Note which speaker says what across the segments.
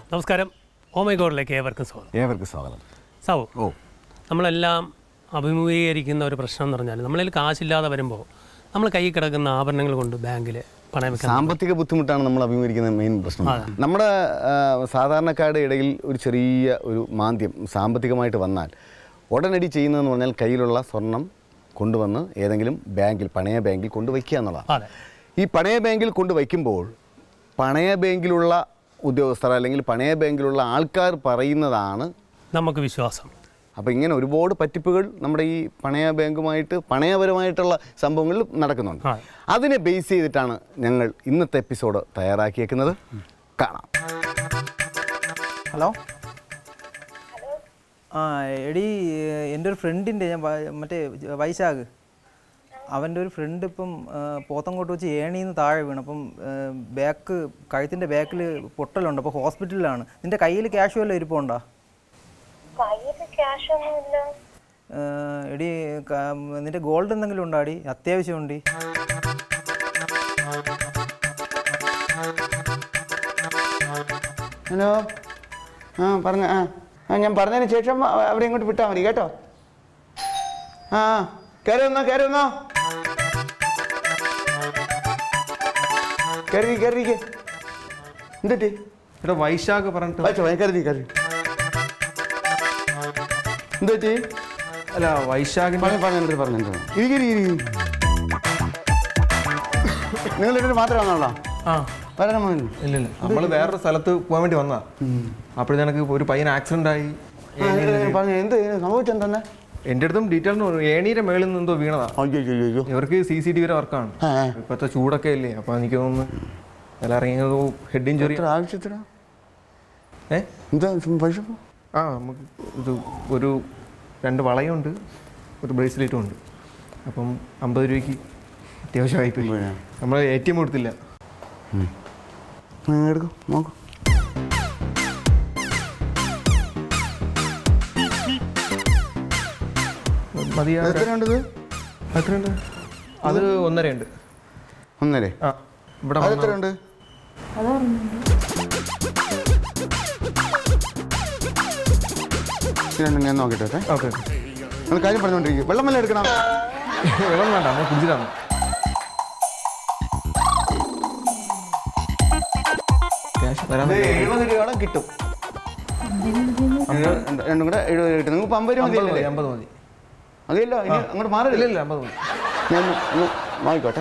Speaker 1: നമസ്കാരം ഓമൈ ഗോഡിലേക്ക് ഏവർക്കും സ്വാഗതം
Speaker 2: ഏവർക്കും സ്വാഗതം
Speaker 1: സാവു
Speaker 2: ഓ
Speaker 1: നമ്മളെല്ലാം അഭിമുഖീകരിക്കുന്ന ഒരു പ്രശ്നം എന്ന് പറഞ്ഞാൽ നമ്മളിൽ കാശില്ലാതെ വരുമ്പോൾ നമ്മൾ കയ്യിൽ കിടക്കുന്ന ആഭരണങ്ങൾ കൊണ്ട് ബാങ്കിൽ പണയം വെക്കാൻ
Speaker 2: സാമ്പത്തിക ബുദ്ധിമുട്ടാണ് നമ്മൾ അഭിമുഖീകരിക്കുന്ന മെയിൻ പ്രശ്നം നമ്മുടെ ആ, സാധാരണക്കാരുടെ ഇടയിൽ ഒരു ചെറിയ ഒരു മാന്ദ്യം സാമ്പത്തികമായിട്ട് വന്നാൽ ഉടനടി ചെയ്യുന്നതെന്ന് പറഞ്ഞാൽ കയ്യിലുള്ള സ്വർണം കൊണ്ടുവന്ന് ഏതെങ്കിലും ബാങ്കിൽ പണയ ബാങ്കിൽ കൊണ്ടുവയ്ക്കുക എന്നുള്ളതാണ്
Speaker 1: അതെ
Speaker 2: ഈ പണയ ബാങ്കിൽ കൊണ്ടുവയ്ക്കുമ്പോൾ പണയ ബാങ്കിലുള്ള ഉദ്യോഗസ്ഥർ അല്ലെങ്കിൽ പണയ ബാങ്കിലുള്ള ആൾക്കാർ പറയുന്നതാണ്
Speaker 1: നമുക്ക് വിശ്വാസം
Speaker 2: അപ്പോൾ ഇങ്ങനെ ഒരുപാട് പറ്റിപ്പുകൾ നമ്മുടെ ഈ പണയ ബാങ്കുമായിട്ട് പണയപരമായിട്ടുള്ള സംഭവങ്ങളിൽ നടക്കുന്നുണ്ട്
Speaker 1: ആ.
Speaker 2: അതിനെ ബേസ് ചെയ്തിട്ടാണ് ഞങ്ങൾ ഇന്നത്തെ എപ്പിസോഡ് തയ്യാറാക്കിയേക്കുന്നത് കാണാം
Speaker 3: ഹലോ ആ എടി എൻ്റെ ഒരു ഫ്രണ്ടിൻ്റെ ഞാൻ വ- മറ്റേ വൈശാഖ് അവൻ്റെ ഒരു ഫ്രണ്ട് ഇപ്പം ആ, പോത്തങ്കോട്ട് വെച്ച് ഏണിന്ന് താഴെ വീണു അപ്പം ബാക്ക് കഴുത്തിൻ്റെ ബാക്കിൽ പൊട്ടലുണ്ട് അപ്പോൾ ഹോസ്പിറ്റലിലാണ് നിൻ്റെ കയ്യിൽ ക്യാഷ് വല്ലതും ഇരിപ്പുണ്ടോ
Speaker 4: കയ്യില് ക്യാഷ് ഒന്നുമില്ല
Speaker 3: ആ, എടി ക- നിൻ്റെ ഗോൾഡ് എന്തെങ്കിലും ഉണ്ടോ അടി അത്യാവശ്യമുണ്ട്
Speaker 2: ഹലോ ആ പറഞ്ഞ ആ ആ ഞാൻ പറഞ്ഞതിന് ശേഷം അവ- അവിടെ ഇങ്ങോട്ട് വിട്ടാൽ മതി കേട്ടോ ആ കയറി വന്നോ കയറി വന്നോ കയറി കയറി എന്തിട്ടി
Speaker 5: എടാ വൈശാഖ് പറഞ്ഞിട്ട്
Speaker 2: വായിച്ചോ കയറി കയറി എന്തിട്ടി
Speaker 5: അല്ല വൈശാഖിന്റെ
Speaker 2: പറഞ്ഞു പറഞ്ഞു പറഞ്ഞു ഇരിക്കും ഇരിക്കും നിങ്ങൾ ഇതിന് മാത്രമാണല്ലോ
Speaker 5: ആ
Speaker 2: വരണം മോൻ
Speaker 5: ഇല്ല ഇല്ല നമ്മൾ വേറൊരു സ്ഥലത്ത് പോകാൻ വേണ്ടി വന്നാ അപ്പോഴേ എനിക്ക് ഒരു പയ്യൻ ആക്സിഡന്റ് ആയി
Speaker 2: ആ, പറഞ്ഞു എന്ത് സംഭവിച്ചെന്തെന്നെ
Speaker 5: എൻ്റെ അടുത്തും ഡീറ്റെയിൽ ഏണീരെ മേളിൽ നിന്ന് എന്തോ വീണതാ
Speaker 2: അയ്യോ അയ്യോ അയ്യോ
Speaker 5: ഇവർക്ക് സി സി ടി വിയുടെ വർക്കാണ്
Speaker 2: ആ, ആ.
Speaker 5: ഇപ്പോഴത്തെ ചൂടൊക്കെ അല്ലേ അപ്പോൾ എനിക്ക് തോന്നുന്നു വില ഇറങ്ങിയത് ഹെഡ് ഇഞ്ചുറി
Speaker 2: എത്ര ആവശ്യത്തിനാ
Speaker 5: ഏ
Speaker 2: എന്താ പൈസ
Speaker 5: ആ നമുക്ക് ഇത് ഒരു രണ്ട് വളയുണ്ട് ഒരു ബ്രേസ്ലെറ്റും ഉണ്ട് അപ്പം അമ്പത് രൂപയ്ക്ക് അത്യാവശ്യമായി പോയി
Speaker 2: പിന്നെ?
Speaker 5: നമ്മൾ എ ടി എം കൊടുത്തില്ല
Speaker 2: എടുക്കും നോക്കും
Speaker 5: മതിയാ
Speaker 2: എത്രയുണ്ട് ഇത്
Speaker 5: എത്രയുണ്ട് അത് ഒന്നരയുണ്ട്
Speaker 2: ഒന്നരേ
Speaker 5: ആ ഇവിടെ
Speaker 2: അത്
Speaker 5: വന്നാ-
Speaker 2: എത്രയുണ്ട് ഇത് രണ്ടും ഞാൻ നോക്കട്ടെ കേട്ടോ.
Speaker 5: ഓക്കെ
Speaker 2: നിങ്ങൾ കാര്യം പറഞ്ഞുകൊണ്ടിരിക്കും വെള്ളം വല്ല എടുക്കണം
Speaker 5: വെള്ളം വേണ്ട നമ്മൾ കുടിച്ചിട്ടാണ് ക്യാഷ് തരാൻ
Speaker 2: ഇത് എഴുപത് രൂപയോളം കിട്ടും എഴുപത് രണ്ടും കൂടെ എഴുപത് രൂപ കിട്ടും നിങ്ങൾക്ക് അമ്പത് രൂപ
Speaker 5: അമ്പത്
Speaker 2: മതിയല്ലേ
Speaker 5: മതി അമ്പത് മതി
Speaker 2: മതിയല്ലോ ഇനി അങ്ങോട്ട്
Speaker 5: ഇല്ല
Speaker 2: മാറില്ല
Speaker 5: ഇല്ല അമ്പത് മതി
Speaker 2: ഞാൻ ഒന്ന് ഒന്ന് വാങ്ങിക്കോട്ടെ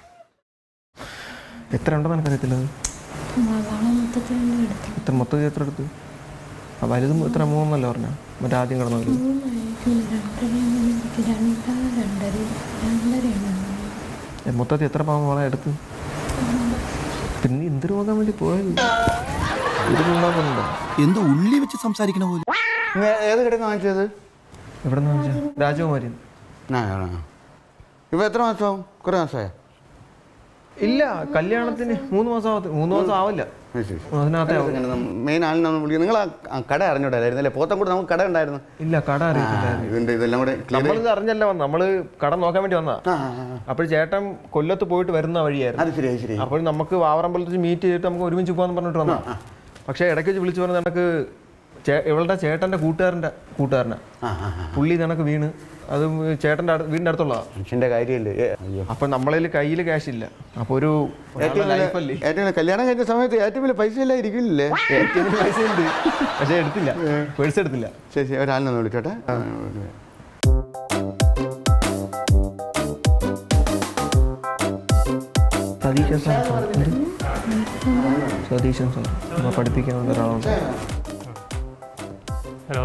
Speaker 5: എത്ര ഉണ്ടെന്ന് എനിക്കറിയത്തില്ല അത്
Speaker 4: വള മൊത്തത്തിൽ എടുത്തു
Speaker 5: എത്ര മൊത്തത്തിൽ എത്ര എടുത്ത് ആ വലുതും എത്ര മൂന്നല്ല പറഞ്ഞ മറ്റേ ആദ്യം കിടന്നു വലുത്
Speaker 4: രണ്ടര രണ്ട രണ്ടര രണ്ടരയാണ്
Speaker 5: ഏ, മൊത്തത്തിൽ എത്ര പാവം വള എടുത്ത് പിന്നെ എന്ത് നോക്കാൻ വേണ്ടി പോയത് ഇത് ഉണ്ടാക്കുന്നുണ്ടോ
Speaker 6: എന്തോ ഉള്ളി വെച്ച് സംസാരിക്കണ പോലെ
Speaker 2: നിങ്ങൾ ഏത് കടയിൽ വാങ്ങിച്ചത്
Speaker 5: എവിടെ നിന്ന് രാജകുമാരി
Speaker 2: ആ ആ, ആ. ഇപ്പൊ എത്ര മാസമാവും കുറേ മാസമായോ
Speaker 5: ഇല്ല കല്യാണത്തിന് മൂന്ന് മാസം ആവത്തി മൂന്ന് മാസം ആവില്ല
Speaker 2: അത് ശരി
Speaker 5: അതിനകത്തെ ആവും.
Speaker 2: മെയിൻ ആളിനെ നമ്മൾ വിളിക്കുന്നത് നിങ്ങൾ ആ കട അറിഞ്ഞൂടായിരുന്നു അല്ലേ പോത്തം കൂടെ നമുക്ക് കട ഉണ്ടായിരുന്നു
Speaker 5: ഇല്ല കട അറിയത്തില്ല
Speaker 2: ഇതിന്റെ ഇതെല്ലാം കൂടെ clear
Speaker 5: നമ്മളിത് അറിഞ്ഞല്ല വന്ന നമ്മള് കട നോക്കാൻ വേണ്ടി വന്നാ
Speaker 2: ആ, ആ, ആ.
Speaker 5: അപ്പോൾ ചേട്ടൻ കൊല്ലത്ത് പോയിട്ട് വരുന്ന വഴിയായിരുന്നു
Speaker 2: അത് ശരി അത് ശരി
Speaker 5: അപ്പോൾ നമുക്ക് വാവറമ്പലത്തിൽ മീറ്റ് ചെയ്തിട്ട് നമുക്ക് ഒരുമിച്ച് പോകാന്ന് പറഞ്ഞിട്ട് വന്നാ പക്ഷേ ഇടയ്ക്ക് വെച്ച് വിളിച്ചു പറഞ്ഞത് എനിക്ക് ചേ- ഇവളുടെ ചേട്ടന്റെ കൂട്ടുകാരന്റെ കൂട്ടുകാരനാ
Speaker 2: ആ ആ ആ.
Speaker 5: പുള്ളി നിനക്ക് വീണ് അത് ചേട്ടന്റെ അടു- വീടിന്റെ അടുത്തുള്ളതാ
Speaker 2: മനുഷ്യന്റെ കാര്യമല്ലേ ഏ, അയ്യോ
Speaker 5: അപ്പൊ നമ്മളതിൽ കയ്യിൽ ക്യാഷ് ഇല്ല അപ്പൊ ഒരു
Speaker 2: ഏറ്റവും വലിയ-
Speaker 5: ലൈഫല്ലേ
Speaker 2: ഏറ്റവും വലിയ കല്യാണം കഴിഞ്ഞ സമയത്ത് ഏറ്റവും വലിയ പൈസ എല്ലാം ഇരിക്കില്ലേ
Speaker 5: പൈസ ഉണ്ട് പക്ഷെ എടുത്തില്ല പേഴ്സ് എടുത്തില്ല
Speaker 2: ശരി ശരി ഒരാളിനെ വിളിച്ചോട്ടെ
Speaker 5: സതീശൻ സാർ എന്ത്? സതീശൻ സാർ നമ്മളെ പഠിപ്പിക്കാനുള്ള ഒരാളുണ്ട്
Speaker 1: ഹലോ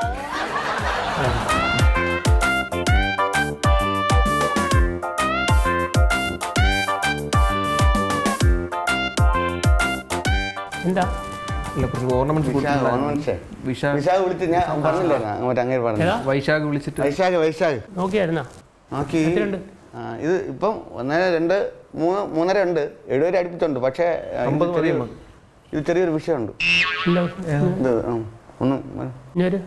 Speaker 1: എന്താ
Speaker 5: ഇല്ല കുറച്ച് ഓർണമെന്റ്സ്
Speaker 2: ഓർണമെന്റ്സേ.
Speaker 5: വിശാഖ്
Speaker 2: വിശാഖ് വിളിച്ച് ഞാൻ പറഞ്ഞില്ലേ അങ്ങോട്ട് അങ്ങനെ പറഞ്ഞു
Speaker 1: ഏതാ
Speaker 5: വൈശാഖ് വിളിച്ചിട്ട്
Speaker 2: വൈശാഖ് വൈശാഖ്
Speaker 1: നോക്കിയായിരുന്നാ
Speaker 2: നോക്കി
Speaker 1: എത്രയുണ്ട്?
Speaker 2: ആ, ഇത് ഇപ്പം ഒന്നര രണ്ട് മൂന്ന് മൂന്നര ഉണ്ട് എഴുപത് അടുപ്പിച്ചുണ്ട് പക്ഷേ ആ, ഇത്
Speaker 5: അമ്പത് മതി
Speaker 2: ചെറിയൊരു-
Speaker 5: നമുക്ക്.
Speaker 2: ഇത് ചെറിയൊരു വിഷയമുണ്ട്
Speaker 1: ഇല്ല
Speaker 2: ഇത് ആ, ഒന്ന്
Speaker 1: ഇനി ഒരു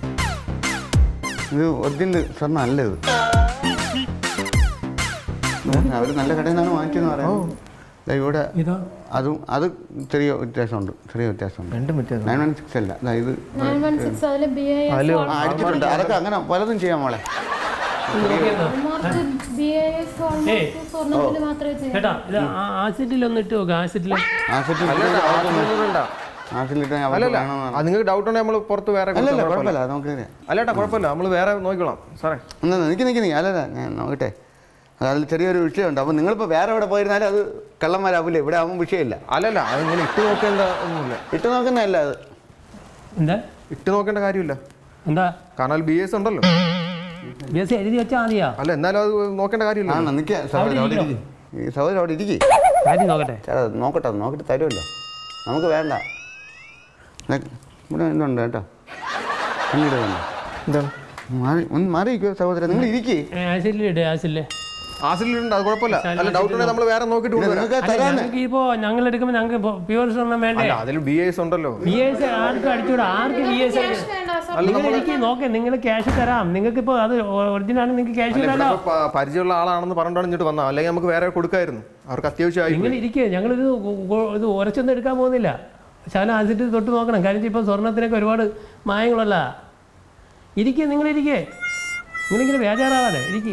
Speaker 2: ഇത് ഒറിജിനൽ സ്വർണ്ണം അല്ല ഇത് അവർ നല്ല കടയിൽ നിന്നാണ് വാങ്ങിച്ചെന്ന് പറയാം ദാ ഇവിടെ
Speaker 1: ഇതോ
Speaker 2: അതും അത് ചെറിയ വ്യത്യാസമുണ്ട് ചെറിയ വ്യത്യാസമുണ്ട്
Speaker 5: രണ്ടും വ്യത്യാസം
Speaker 2: നയൻ വൺ സിക്സ് അല്ല ദാ ഇത്
Speaker 4: നയൻ വൺ സിക്സ് അതിൽ ബി ഐ
Speaker 5: അതില്
Speaker 2: ആ, അടിച്ചിട്ടുണ്ട് അതൊക്കെ അങ്ങനെ പലതും ചെയ്യാം മോളെ
Speaker 1: നോക്കിയതോ
Speaker 4: ഹോൾമാർക്ക് ബി ഐ എസ്
Speaker 1: ഏയ്.
Speaker 4: ഹോൾമാർക്ക് സ്വർണ്ണത്തിൽ മാത്രമേ ചെയ്യാൻ
Speaker 1: ചേട്ടാ ഇത് ആ- ആസിഡിൽ ഇട്ട് നോക്കുക ആസിഡിൽ
Speaker 2: ആസിഡ് ആസിഡിലിട്ട് അവർക്ക്
Speaker 5: അല്ലല്ല
Speaker 2: വേണമെന്നാണ്.
Speaker 5: അത് നിങ്ങൾക്ക് ഡൗട്ട് ഉണ്ടെങ്കിൽ നമ്മൾ പുറത്ത് വേറെ കൊടുക്കാം,
Speaker 2: അല്ലല്ല
Speaker 5: കുഴപ്പമില്ല.
Speaker 2: കുഴപ്പമില്ല അത് നമുക്കറിയാം
Speaker 5: അല്ലേട്ടാ കുഴപ്പമില്ല നമ്മൾ വേറെ നോക്കിക്കോളാം സാറേ
Speaker 2: എന്നാ നിൽക്കി നിൽക്കി നീ അല്ലല്ല ഞാൻ നോക്കട്ടെ അത് അതിൽ ചെറിയൊരു വിഷയമുണ്ട് അപ്പോൾ നിങ്ങളിപ്പോൾ വേറെ എവിടെ പോയിരുന്നാലും അത് കള്ളന്മാരാവില്ലേ ഇവിടെ ആവുമ്പോൾ വിഷയമില്ല
Speaker 5: അല്ലല്ല അത് ഇങ്ങനെ ഇട്ട് നോക്കേണ്ട ഒന്നുമില്ല
Speaker 2: ഇട്ട് നോക്കുന്നതല്ല അത്
Speaker 1: എന്താ
Speaker 5: ഇട്ട് നോക്കേണ്ട കാര്യമില്ല
Speaker 1: എന്താ
Speaker 5: കാരണം ബി എസ് ഉണ്ടല്ലോ
Speaker 1: ബി എസ് സി എഴുതി വെച്ചാൽ മതിയാ
Speaker 5: അല്ല എന്നാലും അത് നോക്കേണ്ട കാര്യമില്ല
Speaker 2: ആണോ നിൽക്കുക സഹോദരൻ അവിടെ ഇരിക്കും ഈ സഹോദരൻ അവിടെ ഇരിക്കും
Speaker 1: കാര്യം നോക്കട്ടെ
Speaker 2: ചേട്ടാ നോക്കട്ടെ അത് നോക്കിയിട്ട് തരുമല്ലോ നമുക്ക് വേണ്ട ദേ, ഇവിടെ ഇതുണ്ട് കേട്ടോ പിന്നീട് വേണ്ട
Speaker 5: എന്താണ്
Speaker 2: മാറി ഒന്ന് മാറിയിരിക്കുമോ സഹോദരൻ നിങ്ങൾ ഇരിക്കേ
Speaker 1: ആസിഡിൽ ഇട് ആസിഡിൽ
Speaker 5: ആസിലുണ്ട് അത് കുഴപ്പമില്ല അല്ല ഡൗട്ട് ഉണ്ടെങ്കിൽ നമ്മൾ വേറെ നോക്കിയിട്ട് കൊണ്ടുവരാം
Speaker 2: നിങ്ങൾക്ക്
Speaker 1: അല്ല
Speaker 2: തരാന്ന്
Speaker 1: ഞങ്ങൾക്ക് ഇപ്പോ ഞങ്ങൾ എടുക്കുമ്പോൾ ഞങ്ങൾക്ക് പ്യുവർ സ്വർണ്ണം വേണ്ടേ
Speaker 5: അല്ല അതിൽ ബി എസ് ഉണ്ടല്ലോ
Speaker 1: ബി എസ് ആർക്കും അടിച്ചുകൂടാ ആർക്ക് ബി എസ്
Speaker 4: വേണ്ട
Speaker 1: നിങ്ങൾ എനിക്ക് നോക്കേ നിങ്ങൾ ക്യാഷ് തരാം നിങ്ങൾക്ക് ഇപ്പോൾ അത് ഒറിജിനൽ ആണ് നിങ്ങൾക്ക് ക്യാഷ്
Speaker 5: അല്ല, ഇവിടെ
Speaker 1: തരാലോ
Speaker 5: ഇപ്പൊ പ- പരിചയമുള്ള ആളാണെന്ന് പറഞ്ഞിട്ടാണ് ഇങ്ങോട്ട് വന്നത് അല്ലെങ്കിൽ നമുക്ക് വേറെ കൊടുക്കായിരുന്നു അവർക്ക് അത്യാവശ്യമായി
Speaker 1: നിങ്ങൾ ഇരിക്കേ ഞങ്ങളിത് ഗു- ഗു- ഇത് ഉരച്ചൊന്നും എടുക്കാൻ പോകുന്നില്ല ശകലം ആസിഡ് തൊട്ട് നോക്കണം കാര്യം ഇപ്പോൾ സ്വർണത്തിനൊക്കെ ഒരുപാട് മായങ്ങളല്ല ഇരിക്കേ നിങ്ങളിരിക്കേ നിങ്ങളിങ്ങനെ ബേജാറാവാതെ ഇരിക്കേ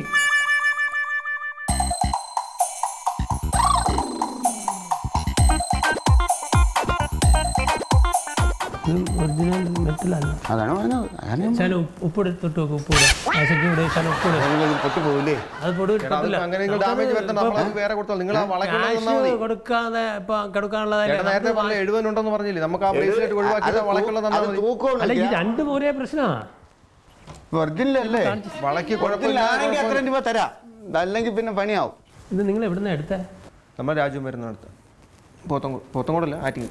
Speaker 1: ഒറിജിനൽ മെറ്റലല്ല
Speaker 2: അതാണ് പറഞ്ഞത് അതാണ് ഞാൻ
Speaker 1: ശകലം ഉപ്പിട് തൊട്ട് നോക്ക് ഉപ്പിട് ആസിഡ് ഇവിടെ ശകലം ഉപ്പിട്
Speaker 2: പറഞ്ഞത്. പൊട്ടി പോകില്ലേ
Speaker 1: അത് പൊടി പൊട്ടില്ല
Speaker 5: അങ്ങനെ നിങ്ങൾ ഡാമേജ് വരുത്തണ്ട നമ്മളത് വേറെ കൊടുത്താൽ നിങ്ങൾ ആ വളയ്ക്കുന്നത് തന്നാ മതി
Speaker 1: കാശ് കൊടുക്കാതെ ഇപ്പൊ കൊടുക്കാനുള്ളതല്ലേ
Speaker 5: ചേട്ടാ നേരത്തെ പറഞ്ഞ എഴുപതിനുണ്ടെന്ന് പറഞ്ഞില്ലേ നമുക്ക് ആ ബ്രേസ്ലെറ്റ് ഒഴിവാക്കിയിട്ട് വളയ്ക്കുള്ള തന്നാൽ
Speaker 2: അത്
Speaker 5: മതി
Speaker 2: തൂക്കമുണ്ട്
Speaker 1: അല്ല ഈ രണ്ടും ഒരേ പ്രശ്നമാണ്
Speaker 2: ഒറിജിനൽ അല്ലേ
Speaker 5: വളയ്ക്ക്
Speaker 2: ഒറിജിനൽ
Speaker 5: കുഴപ്പമില്ല
Speaker 2: ആണെങ്കിൽ അത്രയും രൂപ തരാം അതല്ലെങ്കിൽ പിന്നെ പണിയാവും
Speaker 1: ഇത് നിങ്ങൾ എവിടുന്ന എടുത്തേ
Speaker 5: നമ്മൾ രാജ്യം വരുന്നിടത്ത് പോത്തങ്കോട് പോത്തങ്കോടല്ല ആറ്റിങ്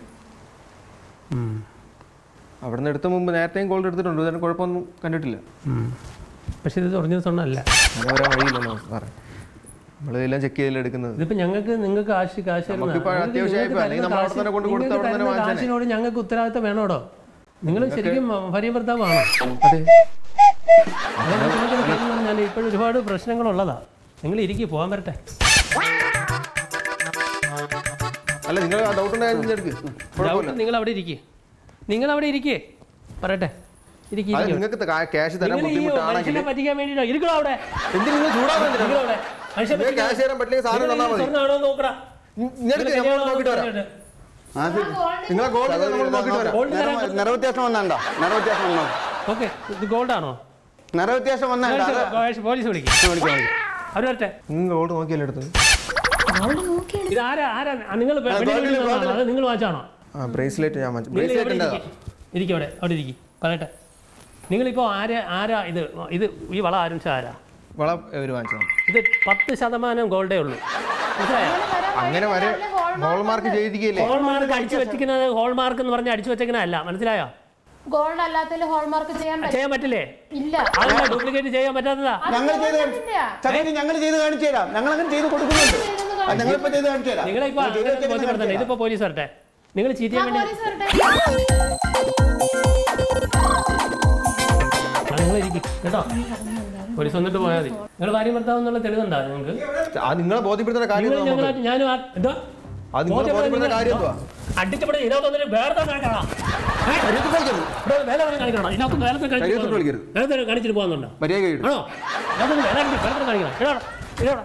Speaker 5: അവിടെ നിന്ന് എടുത്ത മുമ്പ് നേരത്തെയും ഗോൾഡ് എടുത്തിട്ടുണ്ട് ഇതിന് കുഴപ്പമൊന്നും കണ്ടിട്ടില്ല
Speaker 1: പക്ഷെ ഇത് ഒറിജിനൽ സ്വർണ്ണമല്ല
Speaker 5: അങ്ങനെ വരാൻ വഴിയില്ലല്ലോ സാറേ നമ്മളെല്ലാം ചെക്ക് ചെയ്തല്ലേ എടുക്കുന്നത്
Speaker 1: ഇതിപ്പോ ഞങ്ങൾക്ക് നിങ്ങൾക്ക് കാശ് കാശ് തരുന്ന-
Speaker 5: നമുക്കിപ്പോ
Speaker 1: നിങ്ങൾക്ക്
Speaker 5: അത്യാവശ്യമായി
Speaker 1: നിങ്ങൾക്ക്
Speaker 5: അല്ലെങ്കിൽ നമ്മൾ അവിടെ
Speaker 1: തരുന്ന
Speaker 5: തന്നെ കൊണ്ട്
Speaker 1: കാശ്
Speaker 5: കൊടുത്ത് അവിടെ തന്നെ
Speaker 1: നിങ്ങൾക്ക് തരുന്ന
Speaker 5: വാങ്ങിച്ചേനെ.
Speaker 1: കാശിനോട് ഞങ്ങൾക്ക് ഉത്തരവാദിത്തം വേണോടോ നിങ്ങൾ ശരിക്കും ഭാര്യ ഭർത്താവാണോ
Speaker 5: അതെ
Speaker 1: ഞാൻ ഇപ്പോഴും ഒരുപാട് പ്രശ്നങ്ങളുള്ളതാ നിങ്ങൾ ഇരിക്കി പോകാൻ വരട്ടെ
Speaker 5: അല്ല നിങ്ങൾ ആ ഡൗട്ട് ഉണ്ടായിരുന്നു എടുക്ക് കുഴപ്പമില്ല
Speaker 1: നിങ്ങൾ അവിടെ ഇരിക്കേ നിങ്ങൾ അവിടെ ഇരിക്കേ പറയട്ടെ ഇരിക്കി
Speaker 5: അത് നിങ്ങൾക്ക് ക്യാഷ് തരാൻ
Speaker 1: നിങ്ങൾ ഈ
Speaker 5: ബുദ്ധിമുട്ടാണെങ്കിൽ
Speaker 1: മനുഷ്യനെ പറ്റിക്കാൻ വേണ്ടിട്ടോ ഇരിക്കണോ അവിടെ
Speaker 5: എന്തിന് നിങ്ങൾ ചൂടാവാൻ എന്തിനാ?
Speaker 1: ഇരിക്കണോ അവിടെ മനുഷ്യനെ
Speaker 5: നിങ്ങൾക്ക്
Speaker 1: പറ്റിക്കാൻ-
Speaker 5: ക്യാഷ് തരാൻ പറ്റില്ലെങ്കിൽ സാധനം തന്നാൽ മതി
Speaker 1: സ്വർണ്ണമാണോ നോക്കടാ
Speaker 5: ഇങ്ങനെടുക്ക് നമ്മൾ നോക്കിയിട്ട് വരാം
Speaker 2: അത്
Speaker 5: നിങ്ങളെ ഗോൾഡ് നമ്മൾ നോക്കിയിട്ട് വരാം
Speaker 1: ഗോൾഡ് തരാൻ
Speaker 2: നിറ- നിറവ്യത്യാസം വന്നാണ്ടോ നിറവ്യത്യാസം വന്നോ
Speaker 1: ഓക്കെ ഇത് ഗോൾഡ് ആണോ
Speaker 2: നിറവ്യത്യാസം വന്നാണ്ടോ അത്
Speaker 1: പോലീസ് വിളിക്കും
Speaker 2: വിളിക്കാം, വിളിക്കാം.
Speaker 1: അവർ വരട്ടെ
Speaker 5: നിങ്ങൾ ഗോൾഡ് നോക്കിയല്ലേ എടുത്തത്
Speaker 4: അവള് നോക്കി
Speaker 1: ഇത് ആരാ ആരാ നിങ്ങൾ അത് നിങ്ങൾ വാച്ചാണോ
Speaker 5: ആ ബ്രേസ്ലെറ്റ് ഞാൻ വാങ്ങിച്ചു
Speaker 1: നിങ്ങൾ എവിടെ
Speaker 5: ബ്രേസ്ലെറ്റ്
Speaker 1: ഇരിക്കും ഇരിക്കും അവിടെ അവിടെ ഇരിക്കും പറയട്ടെ നിങ്ങളിപ്പോൾ ആരാ ആരാ ഇത് ഇത് ഈ വള ആരും ആരാ
Speaker 5: വള ഇവർ വാങ്ങിച്ചതാണ്
Speaker 1: ഇത് പത്ത് ശതമാനം ഗോൾഡേ ഉള്ളൂ മനസ്സിലായോ
Speaker 5: അങ്ങനെ വരെ ഹോൾമാർക്ക് ചെയ്തിരിക്കുകയല്ലേ
Speaker 1: ഹോൾമാർക്ക് അടിച്ചു വെച്ചിരിക്കുന്നത് ഹോൾമാർക്ക് എന്ന് പറഞ്ഞ് അടിച്ചു വെച്ചിരിക്കുന്നതല്ല മനസ്സിലായോ
Speaker 4: ഗോൾഡ് അല്ലാത്തതിൽ ഹോൾമാർക്ക് ചെയ്യാൻ പറ്റും
Speaker 1: ചെയ്യാൻ പറ്റില്ലേ
Speaker 4: ഇല്ല
Speaker 1: അതെന്താ ഡ്യൂപ്ലിക്കേറ്റ് ചെയ്യാൻ പറ്റാത്തതാ
Speaker 2: ഞങ്ങൾ ചെയ്ത് കാണിച്ചു ചകരി ഞങ്ങൾ ചെയ്ത് കാണിച്ചു തരാം ഞങ്ങൾ അങ്ങനെ ചെയ്ത് കൊടുക്കുന്നുണ്ട് ആ, ഞങ്ങളിപ്പോ ചെയ്ത് കാണിച്ചു തരാം
Speaker 1: നിങ്ങളെ ഇപ്പൊ
Speaker 2: നിങ്ങൾ ചെയ്ത് വെച്ചേക്കുന്നത് കാണിച്ചു
Speaker 1: ബോധ്യപ്പെടുത്തണ്ടേ
Speaker 2: തരാം.
Speaker 1: ഇതിപ്പോ പോലീസ് വരട്ടെ നിങ്ങൾ ചീറ്റ് ചെയ്യാൻ വേണ്ടി
Speaker 4: പോലീസ് വരട്ടെ
Speaker 1: നിങ്ങൾ ഇരിക്കും കേട്ടോ പോലീസ് വന്നിട്ട് പോയാൽ മതി നിങ്ങൾ ഭാര്യ ഭർത്താവ് എന്നുള്ള തെളിവുണ്ടോ നിങ്ങൾക്ക്
Speaker 5: ആ നിങ്ങളെ ബോധ്യപ്പെടുത്തുന്ന കാര്യം
Speaker 1: നിങ്ങൾ
Speaker 5: എന്താ നമുക്ക്?
Speaker 1: ഞങ്ങളായിട്ട് ഞാനും ആ- എന്തോ
Speaker 5: അത് നിങ്ങളെ ബോധ്യപ്പെടുന്ന കാര്യം എന്തുവാ
Speaker 1: അടിച്ചപ്പോൾ ഇതിനകത്ത് വന്നിട്ട് വേറെ കാണിക്കണം
Speaker 5: ശരീരത്തിൽ കളിക്കരുത്.
Speaker 1: ഇവിടെ വേറെ കാണിക്കണം ഇതിനകത്ത് വേറെ
Speaker 5: ശരീരത്തിൽ വിളിക്കരുത്.
Speaker 1: വേറെ കാണിച്ചിട്ട് പോകുന്നുണ്ടോ
Speaker 5: മര്യാദ ഇട്.
Speaker 1: ആണോ അതൊന്നും വേറെ വേറെ കാണിക്കണം ഇടാ ഇടാ